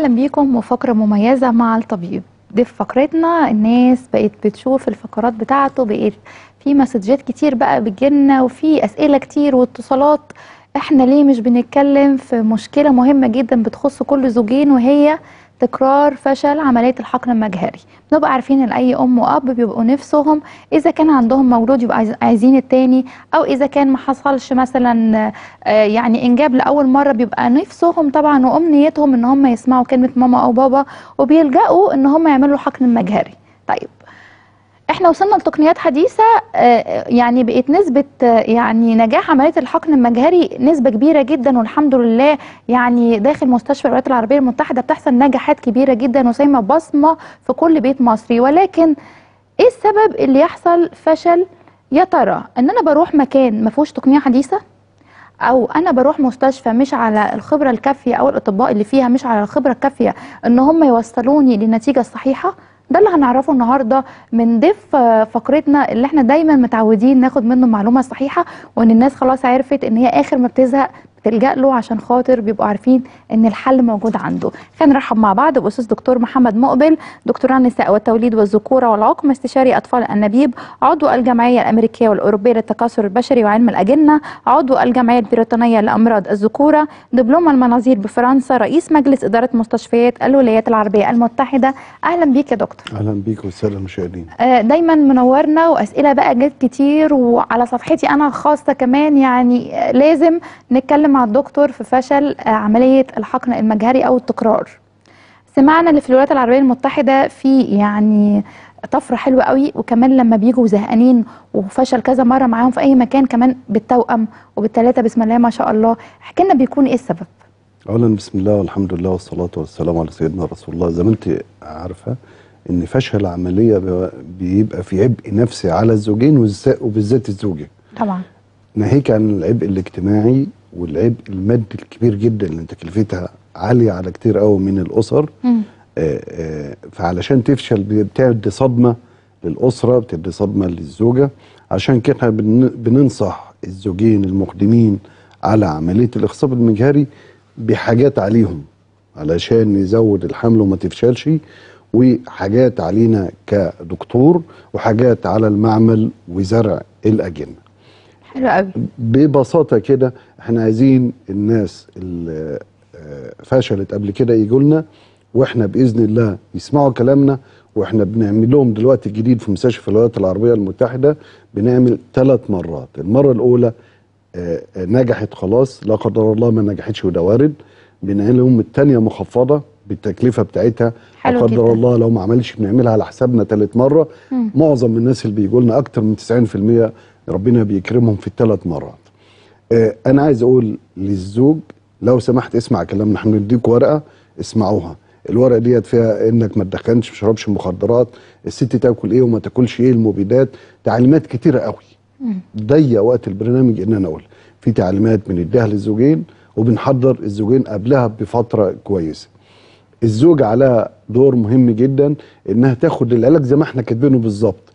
اهلا بيكم وفقره مميزه مع الطبيب دي في فقرتنا الناس بقت بتشوف الفقرات بتاعته بقت في مسجات كتير بقى بتجيلنا وفي اسئله كتير واتصالات احنا ليه مش بنتكلم في مشكله مهمه جدا بتخص كل زوجين وهي تكرار فشل عمليه الحقن المجهري بنبقى عارفين ان اي ام واب بيبقوا نفسهم اذا كان عندهم مولود يبقى عايز- عايزين التاني او اذا كان ما حصلش مثلا آه، يعني انجاب لاول مره بيبقى نفسهم طبعا وامنيتهم ان هم يسمعوا كلمه ماما او بابا وبيلجأوا ان هم يعملوا حقن مجهري طيب احنا وصلنا لتقنيات حديثه آه، يعني بقت نسبه آه، يعني نجاح عمليه الحقن المجهري نسبه كبيره جدا والحمد لله يعني داخل مستشفى الولايات العربيه المتحده بتحصل نجاحات كبيره جدا وسايمه بصمه في كل بيت مصري ولكن ايه السبب اللي يحصل فشل يا ترى ان انا بروح مكان ما فيهوش تقنيه حديثه او انا بروح مستشفى مش على الخبره الكافيه او الاطباء اللي فيها مش على الخبره الكافيه ان هم يوصلوني للنتيجه الصحيحه ده اللي هنعرفه النهارده من ضيف آه، فقرتنا اللي احنا دايما متعودين ناخد منه المعلومه الصحيحه وان الناس خلاص عرفت ان هي اخر ما بتزهق بتلجأ له عشان خاطر بيبقوا عارفين ان الحل موجود عنده خلينا نرحب مع بعض باستاذ دكتور محمد مقبل دكتوراه النساء والتوليد والذكوره والعقم استشاري اطفال الانابيب عضو الجمعيه الامريكيه والاوروبيه للتكاثر البشري وعلم الاجنه عضو الجمعيه البريطانيه لامراض الذكوره دبلوم المناظير بفرنسا رئيس مجلس اداره مستشفيات الولايات العربية المتحده اهلا بيك يا دكتور اهلا بيك والساده المشاهدين آه، دايما منورنا واسئله بقى جت كتير وعلى صفحتي انا الخاصه كمان يعني آه، لازم نتكلم مع الدكتور في فشل آه، عمليه الحقن المجهري او التكرار سمعنا اللي في الولايات العربيه المتحده في يعني طفره حلوه قوي وكمان لما بيجوا زهقانين وفشل كذا مره معاهم في اي مكان كمان بالتوأم وبالثلاثه بسم الله ما شاء الله احكي لنا بيكون ايه السبب اولا بسم الله والحمد لله والصلاه والسلام على سيدنا رسول الله زي ما انت عارفه ان فشل عمليه بي- بيبقى في عبء نفسي على الزوجين والز- وبالذات الزوجه طبعا ناهيك عن العبء الاجتماعي والعبء المادي الكبير جدا اللي تكلفتها عاليه على كتير قوي من الاسر مم. آه، آه، فعلشان تفشل بتدي صدمه للاسره بتدي صدمه للزوجه عشان كده إحنا بن- بننصح الزوجين المقدمين على عمليه الاخصاب المجهري بحاجات عليهم علشان نزود الحمل وما تفشلش وحاجات علينا كدكتور وحاجات على المعمل وزرع الاجنه حلو قوي ببساطه كده احنا عايزين الناس اللي آه، فشلت قبل كده يجوا لنا واحنا باذن الله يسمعوا كلامنا واحنا بنعمل لهم دلوقتي جديد في مستشفى الولايات العربيه المتحده بنعمل ثلاث مرات المره الاولى آه، آه، نجحت خلاص لا قدر الله ما نجحتش وده وارد بنعمل لهم الثانيه مخفضه بالتكلفه بتاعتها حلو لا قدر جدا. الله لو ما عملش بنعملها على حسابنا ثالث مره مم. معظم الناس اللي بيجوا لنا اكتر من 90% ربنا بيكرمهم في الثلاث مرات آه، انا عايز اقول للزوج لو سمحت اسمع كلامنا احنا بنديك ورقه اسمعوها الورقه ديت فيها انك ما تدخنش ما تشربش مخدرات الست تاكل ايه وما تاكلش ايه المبيدات تعليمات كتيره قوي مم. ضيق وقت البرنامج ان انا اقول في تعليمات بنديها للزوجين وبنحضر الزوجين قبلها بفتره كويسه الزوجة عليها دور مهم جدا انها تاخد العلاج زي ما احنا كاتبينه بالظبط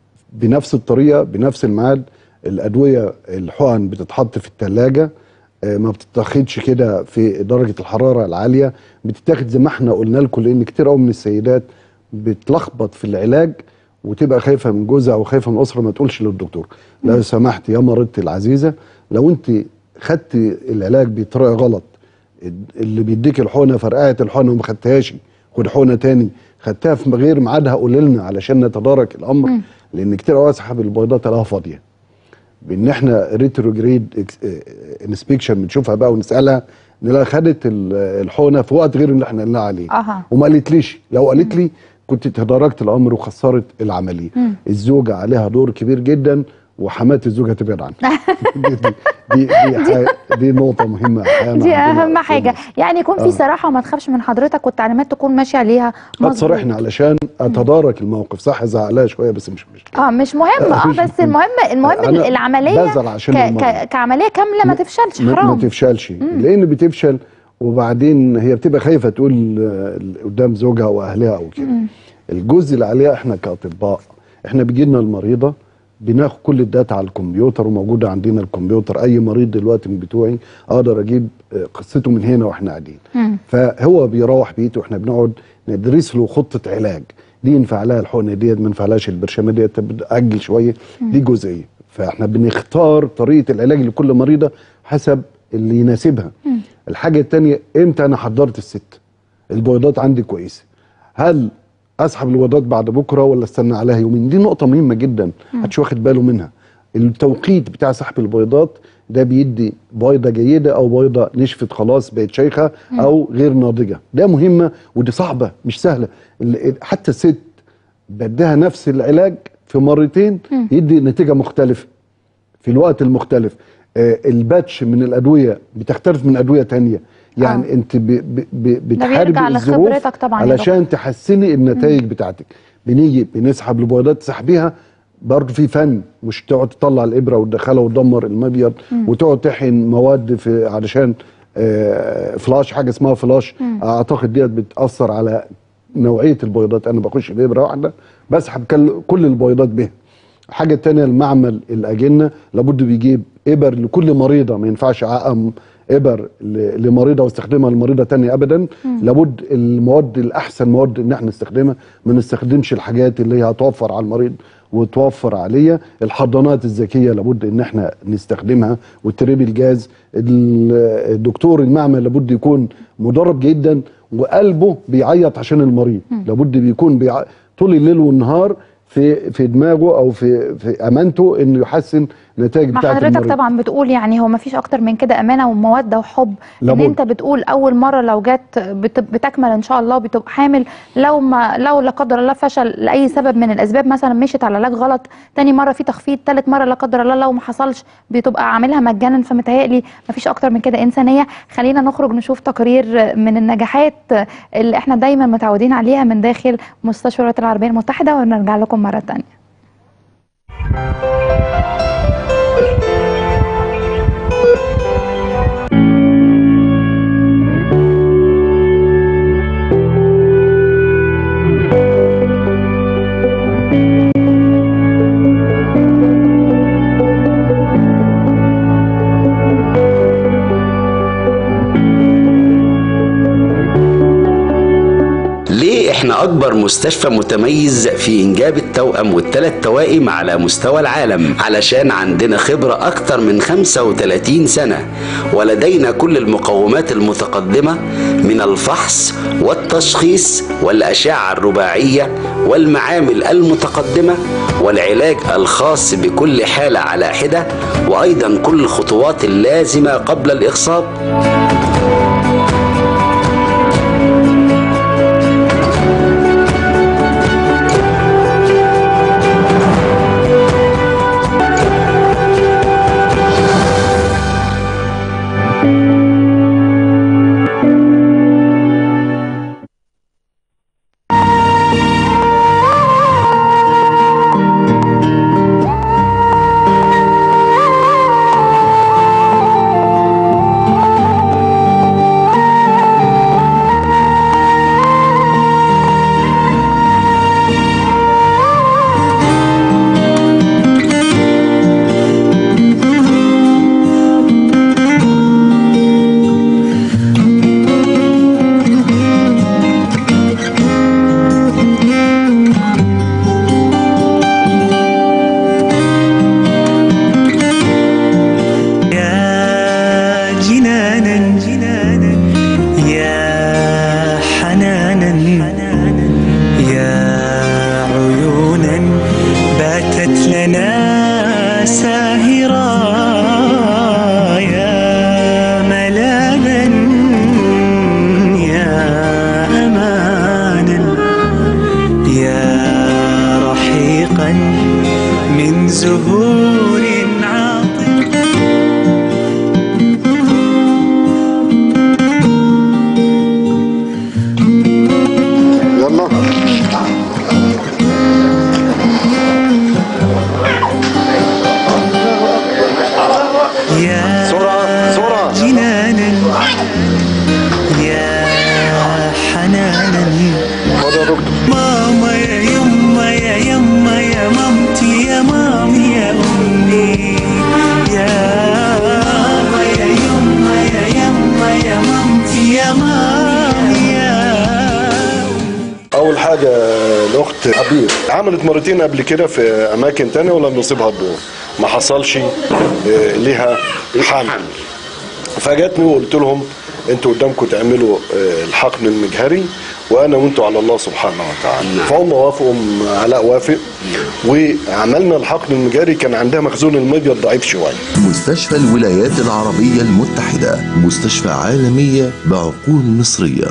بنفس الطريقه بنفس الميعاد الادويه الحقن بتتحط في الثلاجه ما بتتاخدش كده في درجه الحراره العاليه بتتاخد زي ما احنا قلنا لكم لان كتير قوي من السيدات بتلخبط في العلاج وتبقى خايفه من جوزها او خايفه من الاسره ما تقولش للدكتور لو سمحت يا مريضتي العزيزه لو انت خدتي العلاج بطريقه غلط اللي بيديك الحقنه فرقعت الحقنه وما خدتهاش خد حقنه تاني خدتها في غير ميعادها قول لنا علشان نتدارك الامر مم. لان كتير قوي اسحب البيضات الاقيها فاضيه بان احنا ريتروجريد انسبكشن بنشوفها بقى ونسالها نلاقي خدت ال- الحقنه في وقت غير اللي احنا قلنا عليه اها وما قالتليش لو قالت لي كنت تداركت الامر وخسرت العمليه مم. الزوجه عليها دور كبير جدا وحمات الزوجه تبعد عنها دي, دي, دي, دي, حاجة- دي نقطه مهمه أحياناً دي عندنا اهم في حاجه مصر. يعني يكون في آه. صراحه وما تخافش من حضرتك والتعليمات تكون ماشيه عليها ما مظبوط. تصارحنا علشان اتدارك الموقف صح زعلها شويه بس مش مش اه مش مهم اه مش بس المهم المهم أنا العمليه بزعل عشان ك المرض. ك كعمليه كامله ما تفشلش ما, ما حرام تفشلش لان بتفشل وبعدين هي بتبقى خايفه تقول آه، قدام زوجها واهلها او كده الجزء اللي عليها احنا كاطباء احنا بيجي لنا المريضه بناخد كل الداتا على الكمبيوتر وموجوده عندنا الكمبيوتر اي مريض دلوقتي من بتوعي اقدر اجيب آه، قصته من هنا واحنا قاعدين مم. فهو بيروح بيته واحنا بنقعد ندرس له خطه علاج دي ينفع لها الحقنه ديت ما ينفعلهاش البرشامه ديت طب اجل شويه دي جزئيه فاحنا بنختار طريقه العلاج لكل مريضه حسب اللي يناسبها الحاجه الثانيه امتى انا حضرت الست البيضات عندي كويسه هل اسحب البيضات بعد بكره ولا استنى عليها يومين دي نقطه مهمه جدا محدش واخد باله منها التوقيت بتاع سحب البيضات ده بيدي بيضه جيده او بيضه نشفت خلاص بقت شيخه او غير ناضجه ده مهمه ودي صعبه مش سهله ال- حتى الست بدها نفس العلاج في مرتين يدي نتيجه مختلفه في الوقت المختلف آه الباتش من الادويه بتختلف من ادويه تانية يعني آه. انت ب ب ب بتحاربي بيرجع الظروف لخبرتك طبعاً يا علشان تحسني النتائج بتاعتك بنيجي بنسحب البيضات تسحبيها برضه في فن مش تقعد تطلع الابره وتدخلها وتدمر المبيض وتقعد تحقن مواد في علشان آه فلاش حاجه اسمها فلاش اعتقد ديت بتاثر على نوعيه البيضات انا بخش بابره واحده بسحب كل كل البيضات بها الحاجه الثانيه المعمل الاجنه لابد بيجيب ابر لكل مريضه ما ينفعش اعقم ابر ل- لمريضه واستخدمها لمريضه تانية ابدا لابد المواد الاحسن مواد ان احنا نستخدمها ما نستخدمش الحاجات اللي هي هتوفر على المريض وتوفر عليا الحضانات الذكيه لابد ان احنا نستخدمها والتريب الجاز ال- الدكتور المعمل لابد يكون مدرب جدا وقلبه بيعيط عشان المريض لابد بيكون بيع... طول الليل والنهار في في دماغه او في في امانته انه يحسن النتائج ما بتاعه حضرتك المريض طبعا بتقول يعني هو ما فيش اكتر من كده امانه وموده وحب ان لابد. انت بتقول اول مره لو جت بت- بتكمل ان شاء الله بتبقى حامل لو ما لو لا قدر الله فشل لاي سبب من الاسباب مثلا مشيت على علاج غلط تاني مره في تخفيض تالت مره لا قدر الله لو ما حصلش بتبقى عاملها مجانا فمتهيألي ما فيش اكتر من كده انسانيه خلينا نخرج نشوف تقرير من النجاحات اللي احنا دايما متعودين عليها من داخل مستشفى الولايات العربيه المتحده ونرجع لكم مره تانية ليه احنا اكبر مستشفى متميز في انجاب التوأم والثلاث توائم على مستوى العالم علشان عندنا خبرة اكتر من 35 سنة ولدينا كل المقومات المتقدمة من الفحص والتشخيص والاشعة الرباعية والمعامل المتقدمة والعلاج الخاص بكل حالة على حدة وايضا كل الخطوات اللازمة قبل الاخصاب يا جنانا جنانا يا حنانا يا عيونا باتت لنا ساهرا يا ملاذا يا امانا يا رحيقا من زهور عاطفه يلا يا سرعة، سرعة. جنانا يا حنانا اتفضل يا دكتور ماما يا يما يا يما يا مامتي يا مامي عبير عملت مرتين قبل كده في اماكن تانية ولم يصيبها الدور ما حصلش آه، لها حمل فجاتني وقلت لهم انتوا قدامكم تعملوا آه، الحقن المجهري وانا وانتوا على الله سبحانه وتعالى نعم. فهم وافقوا أم علاء وافق وعملنا الحقن المجهري كان عندها مخزون المبيض ضعيف شويه مستشفى الولايات العربية المتحدة مستشفى عالمية بعقول مصرية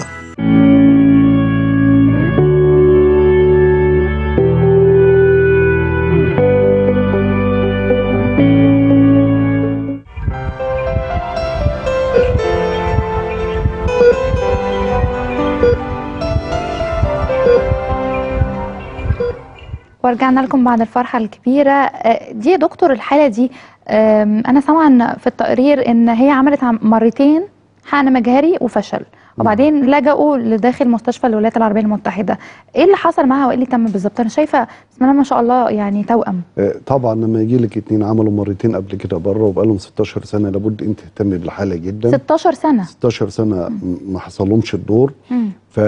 ورجعنا لكم بعد الفرحة الكبيرة آه، دي يا دكتور الحالة دي آم، أنا سامعة إن في التقرير إن هي عملت عم- مرتين حقن مجهري وفشل وبعدين لجأوا لداخل مستشفى الولايات العربية المتحدة إيه اللي حصل معاها وإيه اللي تم بالظبط أنا شايفة بسم الله ما شاء الله يعني توأم آه، طبعا لما يجي لك اتنين عملوا مرتين قبل كده بره وبقالهم 16 سنه لابد انت تهتمي بالحاله جدا 16 سنة 16 سنه م- ما حصلهمش الدور مم.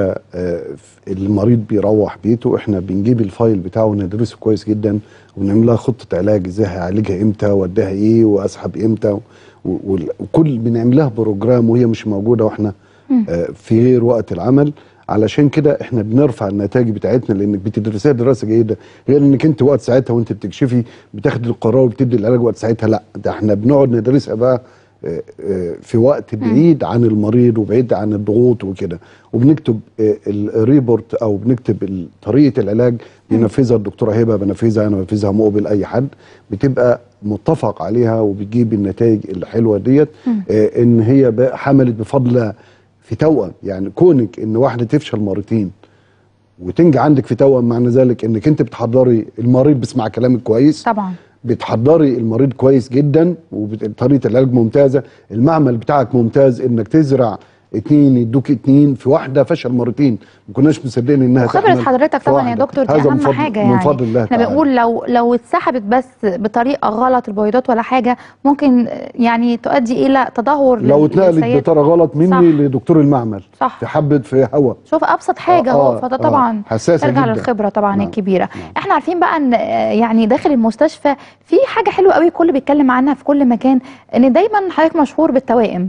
فالمريض بيروح بيته احنا بنجيب الفايل بتاعه وندرسه كويس جدا ونعمل لها خطه علاج ازاي هعالجها امتى واديها ايه واسحب امتى و- وال- وكل بنعمل لها بروجرام وهي مش موجوده واحنا آه، في غير وقت العمل علشان كده احنا بنرفع النتائج بتاعتنا لانك بتدرسيها دراسه جيده غير انك انت وقت ساعتها وانت بتكشفي بتاخدي القرار وبتدي العلاج وقت ساعتها لا ده احنا بنقعد ندرسها بقى آه، آه، في وقت بعيد عن المريض وبعيد عن الضغوط وكده وبنكتب آه، الريبورت او بنكتب ال- طريقه العلاج بينفذها الدكتوره هبه بنفذها انا بنفذها مقبل اي حد بتبقى متفق عليها وبتجيب النتائج الحلوه ديت آه، ان هي بقى حملت بفضل الله في توأم يعني كونك ان واحده تفشل مرتين وتنجح عندك في توأم معنى ذلك انك انت بتحضري المريض بيسمع كلامك كويس طبعا بتحضري المريض كويس جدا وطريقه العلاج ممتازه المعمل بتاعك ممتاز انك تزرع اتنين يدوك اتنين في واحده فشل مرتين ما كناش مصدقين انها وخبرة تحمل حضرتك في طبعا يا واحدة. دكتور دي هذا من اهم فضل- حاجه يعني من فضل الله احنا تعالى. بنقول لو لو اتسحبت بس بطريقه غلط البويضات ولا حاجه ممكن آه، يعني تؤدي الى تدهور لو لل- اتنقلت للسيدة. بطريقه غلط مني صح. لدكتور المعمل صح. في حبه في هواء شوف ابسط حاجه آه، اهو آه، فده آه، طبعا حساسة ترجع جداً. للخبره طبعا نعم، الكبيره نعم. احنا عارفين بقى ان آه، يعني داخل المستشفى في حاجه حلوه قوي الكل بيتكلم عنها في كل مكان ان دايما حضرتك مشهور بالتوائم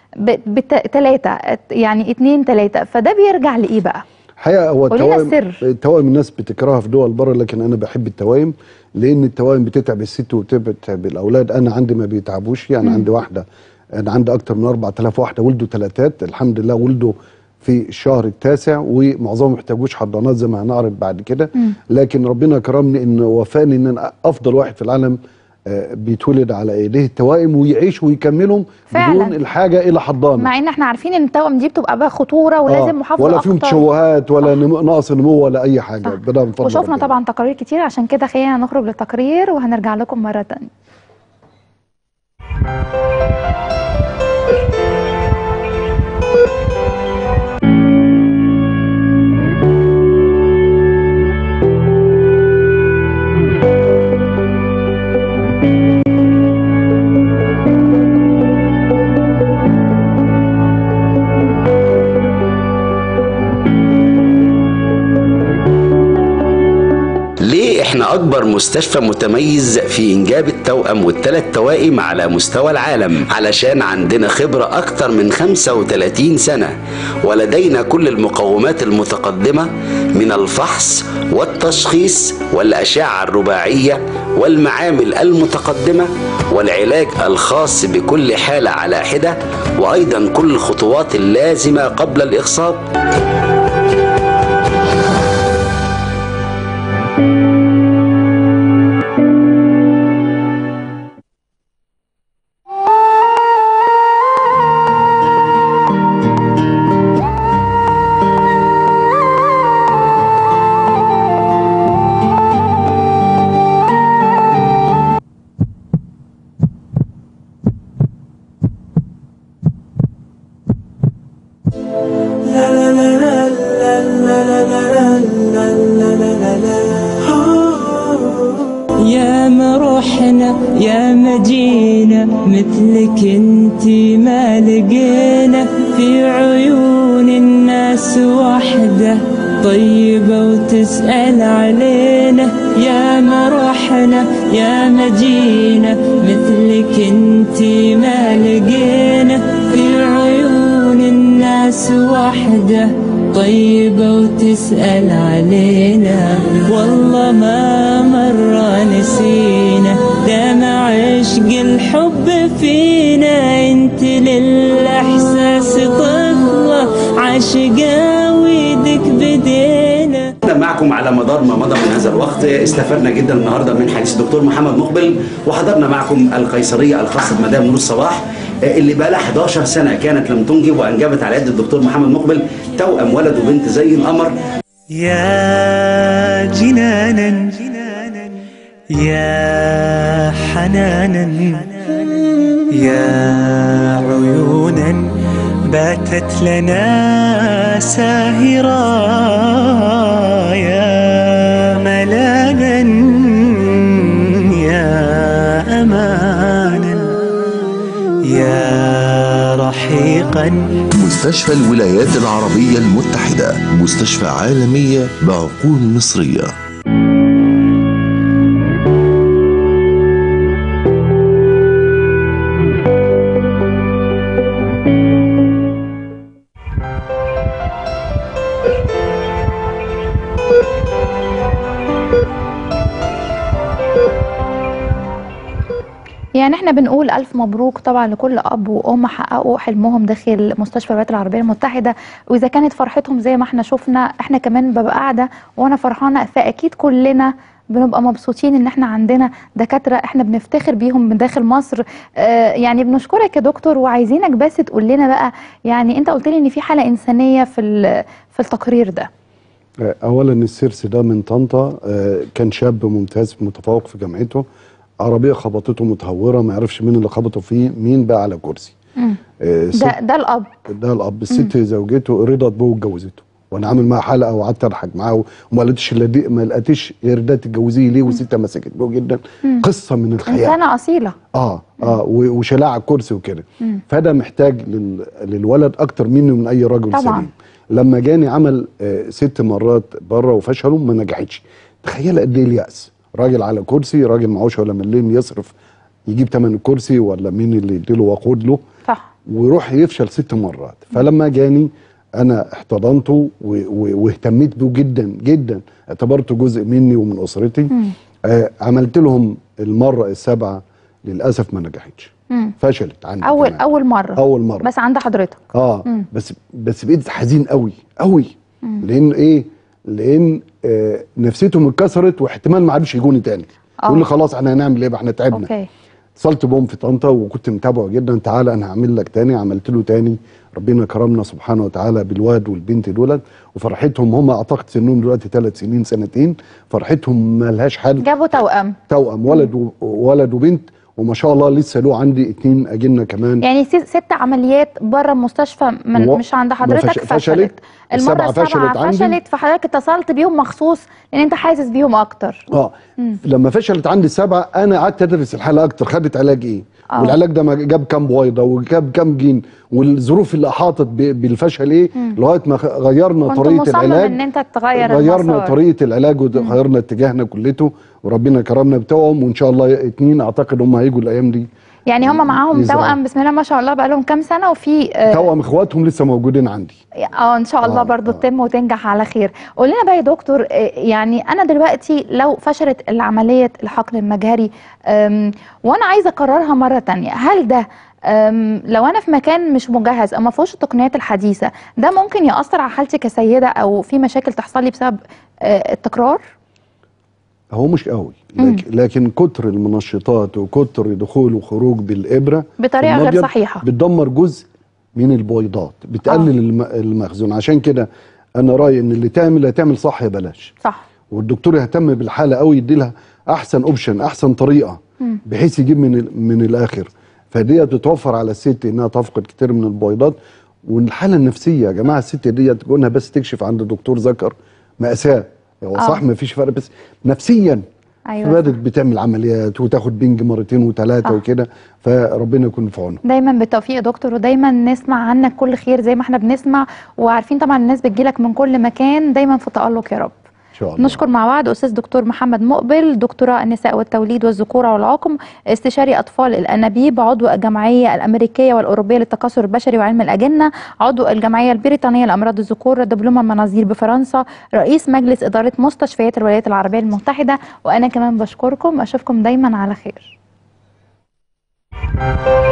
بتلاتة يعني اتنين تلاتة فده بيرجع لايه بقى الحقيقه هو قولي لنا التوائم السر. التوائم الناس بتكرهها في دول بره لكن انا بحب التوائم لان التوائم بتتعب الست وبتتعب الاولاد انا عندي ما بيتعبوش يعني عندي واحده انا عندي اكتر من 4000 واحده ولدوا ثلاثات الحمد لله ولدوا في الشهر التاسع ومعظمهم ما محتاجوش حضانات زي ما هنعرض بعد كده لكن ربنا كرمني ان وفاني ان انا افضل واحد في العالم آه، بيتولد على ايديه التوائم ويعيش ويكملهم فعلاً. بدون الحاجه الى حضانه مع ان احنا عارفين ان التوأم دي بتبقى بقى خطوره ولازم آه، محافظه ولا اكتر فيهم تشوهات ولا نمو- نقص نمو ولا اي حاجه صح. بدأ من فضل وشفنا ربنا. طبعا تقارير كتير عشان كده خلينا نخرج للتقرير وهنرجع لكم مره تانية ليه احنا اكبر مستشفى متميز في انجاب التوأم والثلاث توائم على مستوى العالم علشان عندنا خبرة اكتر من 35 سنة ولدينا كل المقومات المتقدمة من الفحص والتشخيص والاشعة الرباعية والمعامل المتقدمة والعلاج الخاص بكل حالة على حدة وايضا كل الخطوات اللازمة قبل الاخصاب يا مروحنا يا مجينا مثلك انتي ما لقينا في عيون الناس وحده طيبة وتسأل علينا يا ما رحنا يا ما جينا مثلك انتي ما لقينا في عيون الناس وحده طيبة وتسأل علينا والله ما مرة نسينا دام عشق الحب فينا انت للإحساس طفلة عاشقة ويدك بدينا معكم على مدار ما مضى من هذا الوقت استفدنا جدا النهارده من حديث الدكتور محمد مقبل وحضرنا معكم القيصريه الخاصه بمدام نور الصباح اللي بقى لها 11 سنه كانت لم تنجب وانجبت على يد الدكتور محمد مقبل توأم ولد وبنت زي القمر يا جنانا يا حنانا يا عيونا باتت لنا ساهرا يا ملانا يا أمانا يا رحيقا مستشفى الولايات العربية المتحدة مستشفى عالمية بعقول مصرية يعني احنا بنقول الف مبروك طبعا لكل اب وام حققوا حلمهم داخل مستشفى الولايات العربيه المتحده واذا كانت فرحتهم زي ما احنا شفنا احنا كمان ببقى قاعده وانا فرحانه فاكيد كلنا بنبقى مبسوطين ان احنا عندنا دكاتره احنا بنفتخر بيهم من داخل مصر آه يعني بنشكرك يا دكتور وعايزينك بس تقول لنا بقى يعني انت قلت لي ان في حاله انسانيه في ال- في التقرير ده آه، اولا السيرس ده من طنطا آه، كان شاب ممتاز متفوق في جامعته عربيه خبطته متهوره ما يعرفش مين اللي خبطه فيه مين بقى على كرسي مم. آه، الست- ده ده الاب ده الاب الست زوجته رضت بيه واتجوزته وانا عامل معاها حلقه وقعدت اضحك معاه وما لقيتش الا دي ما لقيتش يا رضا تتجوزيه ليه والست مسكت بيه جدا قصه من الخيال انسانه اصيله اه اه و- وشلاع على الكرسي وكده فده محتاج لل... للولد اكتر منه من اي راجل طبعاً. سليم لما جاني عمل آه ست مرات بره وفشلوا ما نجحتش تخيل قد ايه الياس راجل على كرسي راجل معهوش ولا مليم يصرف يجيب ثمن الكرسي ولا مين اللي يديله وقود له صح ويروح يفشل ست مرات فلما جاني انا احتضنته و- و- واهتميت بيه جدا جدا اعتبرته جزء مني ومن اسرتي آه عملت لهم المره السابعه للاسف ما نجحتش مم. فشلت عندي اول كمان. اول مره اول مره بس عند حضرتك اه مم. بس بس بقيت حزين قوي قوي لان ايه لان آه نفسيتهم اتكسرت واحتمال ما عادش يجوني تاني آه. يقول لي خلاص احنا هنعمل ايه بقى احنا تعبنا اوكي اتصلت بهم في طنطا وكنت متابعه جدا تعالى انا هعمل لك تاني عملت له تاني ربنا كرمنا سبحانه وتعالى بالواد والبنت دولت وفرحتهم هم اعتقد سنهم دلوقتي ثلاث سنين سنتين فرحتهم ملهاش حل جابوا توأم توأم ولد و- ولد وبنت وما شاء الله لسه له عندي اتنين اجنه كمان يعني ست, ست عمليات بره المستشفى من و- مش عند ما حضرتك فش- فشلت, فشلت. المره السبعة السابعه فشلت عندي. فشلت فحضرتك اتصلت بيهم مخصوص لان انت حاسس بيهم اكتر اه لما فشلت عندي السبعه انا قعدت ادرس الحاله اكتر خدت علاج ايه آه. والعلاج ده ما جاب كام بويضه وجاب كام جين والظروف اللي احاطت ب- بالفشل ايه لغايه ما خ- غيرنا كنت طريقه مصمم العلاج ان انت تغير غيرنا المسار. طريقه العلاج وغيرنا اتجاهنا كلته وربنا كرمنا بتوعهم وان شاء الله اتنين اعتقد هم هيجوا الايام دي يعني هم معاهم يزرعوا. توأم بسم الله ما شاء الله بقى لهم كام سنه وفي اه توأم اخواتهم لسه موجودين عندي آه، ان شاء الله آه، برضو آه. تتم وتنجح على خير قول لنا بقى يا دكتور آه، يعني انا دلوقتي لو فشلت العمليه الحقن المجهري آم، وانا عايزه اكررها مره تانية هل ده آم، لو انا في مكان مش مجهز او ما فيهوش التقنيات الحديثه ده ممكن ياثر على حالتي كسيده او في مشاكل تحصل لي بسبب آه، التكرار هو مش قوي لكن, لكن كتر المنشطات وكتر دخول وخروج بالابره بطريقة في غير المبيض صحيحة. بتدمر جزء من البويضات بتقلل آه. الم- المخزون عشان كده انا رايي ان اللي تعمل هتعمل صح يا بلاش صح والدكتور يهتم بالحاله قوي يدي لها احسن اوبشن احسن طريقه بحيث يجيب من ال- من الاخر فدي بتتوفر على الست انها تفقد كتير من البويضات والحاله النفسيه يا جماعه الست دي تكونها بس تكشف عند دكتور ذكر ماساه هو آه. صح ما فيش فرق بس نفسيا أيوة فبدت بتعمل عمليات وتاخد بنج مرتين وثلاثه صح. وكده فربنا يكون في عونها دايما بالتوفيق يا دكتور ودايما نسمع عنك كل خير زي ما احنا بنسمع وعارفين طبعا الناس بتجيلك من كل مكان دايما في تألق يا رب ان شاء الله نشكر مع بعض استاذ دكتور محمد مقبل دكتوراه النساء والتوليد والذكوره والعقم استشاري اطفال الانابيب عضو الجمعيه الامريكيه والاوروبيه للتكاثر البشري وعلم الاجنه عضو الجمعيه البريطانيه لامراض الذكور دبلوم المناظير بفرنسا رئيس مجلس اداره مستشفيات الولايات العربيه المتحده وانا كمان بشكركم اشوفكم دايما على خير